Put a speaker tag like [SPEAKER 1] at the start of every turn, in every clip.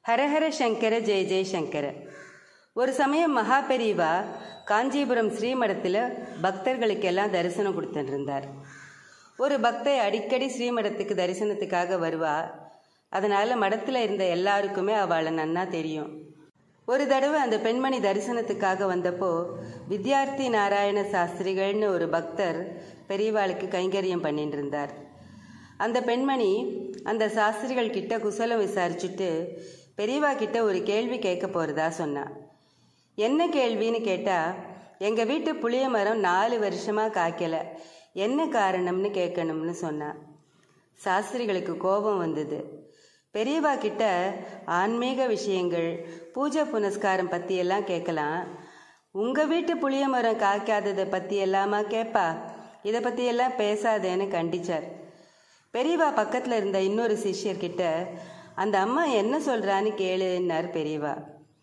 [SPEAKER 1] ஹரஹர சங்கர ஜெய ஜெய சங்கர ஒரு சமயம் மகா பெரியவா காஞ்சிபுரம் ஸ்ரீமடத்தில் பக்தர்களுக்கெல்லாம் தரிசனம் கொடுத்துட்டு இருந்தார் ஒரு பக்தை அடிக்கடி ஸ்ரீமடத்துக்கு தரிசனத்துக்காக வருவா அதனால் மடத்தில் இருந்த எல்லாருக்குமே அவளை நன்னா தெரியும் ஒரு தடவை அந்த பெண்மணி தரிசனத்துக்காக வந்தப்போ வித்யார்த்தி நாராயண சாஸ்திரிகள்னு ஒரு பக்தர் பெரியவாளுக்கு கைங்கரியம் பண்ணிட்டு இருந்தார் அந்த பெண்மணி அந்த சாஸ்திரிகள் கிட்ட குசலம் விசாரிச்சுட்டு பெரியவா கிட்ட ஒரு கேள்வி கேட்க போகிறதா சொன்னா என்ன கேள்வின்னு கேட்டால் எங்கள் வீட்டு புளிய மரம் நாலு வருஷமாக காய்க்கலை என்ன காரணம்னு கேட்கணும்னு சொன்னா சாஸ்திரிகளுக்கு கோபம் வந்தது பெரியவா கிட்ட ஆன்மீக விஷயங்கள் பூஜை புனஸ்காரம் பற்றியெல்லாம் கேட்கலாம் உங்கள் வீட்டு புளிய மரம் காய்க்காததை பற்றி எல்லாமா கேட்பா இதை பற்றியெல்லாம் பேசாதேன்னு கண்டிச்சார் பெரியவா பக்கத்தில் இருந்த இன்னொரு சிஷ்யர்கிட்ட அந்த அம்மா என்ன சொல்கிறான்னு கேளுன்னார் பெரியவா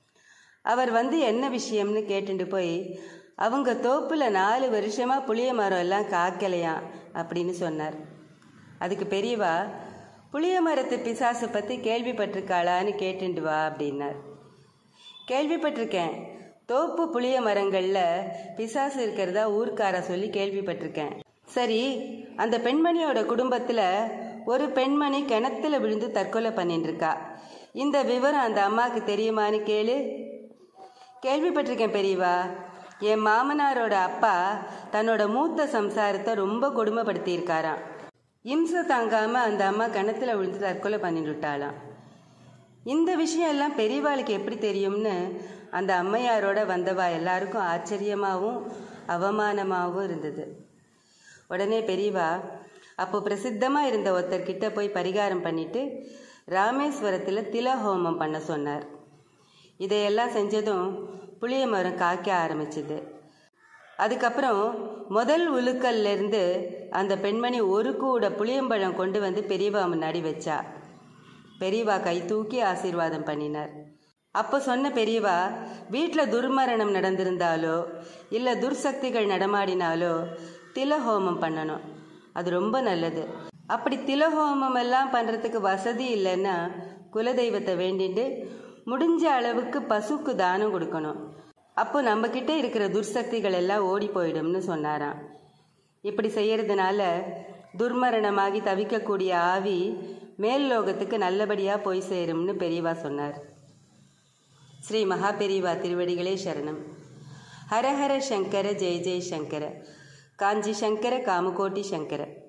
[SPEAKER 1] அவர் வந்து என்ன விஷயம்னு கேட்டுட்டு போய் அவங்க தோப்பில் நாலு வருஷமாக புளிய மரம் எல்லாம் காய்க்கலையாம் அப்படின்னு சொன்னார் அதுக்கு பெரியவா புளிய மரத்து பிசாசை பற்றி கேள்விப்பட்டிருக்காளான்னு கேட்டுண்டு வா அப்படின்னார் கேள்விப்பட்டிருக்கேன் தோப்பு புளிய மரங்களில் பிசாசு இருக்கிறதா ஊர்க்கார சொல்லி கேள்விப்பட்டிருக்கேன் சரி அந்த பெண்மணியோட குடும்பத்தில் ஒரு பெண்மணி கிணத்துல விழுந்து தற்கொலை பண்ணிட்டு இருக்கா இந்த விவரம் அந்த அம்மாவுக்கு தெரியுமான்னு கேளு கேள்விப்பட்டிருக்கேன் பெரியவா என் மாமனாரோட அப்பா தன்னோட மூத்த சம்சாரத்தை ரொம்ப கொடுமைப்படுத்தியிருக்காராம் இம்சை தாங்காம அந்த அம்மா கிணத்துல விழுந்து தற்கொலை பண்ணிட்டு விட்டாளாம் இந்த விஷயம் எல்லாம் பெரியவாளுக்கு எப்படி தெரியும்னு அந்த அம்மையாரோட வந்தவா எல்லாருக்கும் ஆச்சரியமாகவும் அவமானமாகவும் இருந்தது உடனே பெரியவா அப்போ பிரசித்தமாக இருந்த ஒருத்தர்கிட்ட போய் பரிகாரம் பண்ணிட்டு ராமேஸ்வரத்தில் தில ஹோமம் பண்ண சொன்னார் இதையெல்லாம் செஞ்சதும் புளிய மரம் காய்க்க ஆரம்பிச்சுது அதுக்கப்புறம் முதல் உலுக்கல்ல இருந்து அந்த பெண்மணி ஒரு கூட புளியம்பழம் கொண்டு வந்து பெரியவா முன்னாடி வச்சா பெரியவா கை தூக்கி ஆசீர்வாதம் பண்ணினார் அப்போ சொன்ன பெரியவா வீட்டில் துர்மரணம் நடந்திருந்தாலோ இல்லை துர்சக்திகள் நடமாடினாலோ திலஹோமம் பண்ணணும் அது ரொம்ப நல்லது அப்படி திலஹோமம் எல்லாம் பண்ணுறதுக்கு வசதி இல்லைன்னா குலதெய்வத்தை வேண்டிட்டு முடிஞ்ச அளவுக்கு பசுக்கு தானம் கொடுக்கணும் அப்போ நம்மக்கிட்ட இருக்கிற துர்சக்திகள் எல்லாம் ஓடி போயிடும்னு சொன்னாராம் இப்படி செய்யறதுனால துர்மரணமாகி தவிக்கக்கூடிய ஆவி மேல் லோகத்துக்கு நல்லபடியாக போய் சேரும்னு பெரியவா சொன்னார் ஸ்ரீ மகா பெரியவா திருவடிகளே சரணம் ஹரஹர சங்கர ஜெய ஜெய சங்கர காஞ்சி சங்கர காமகோட்டி சங்கர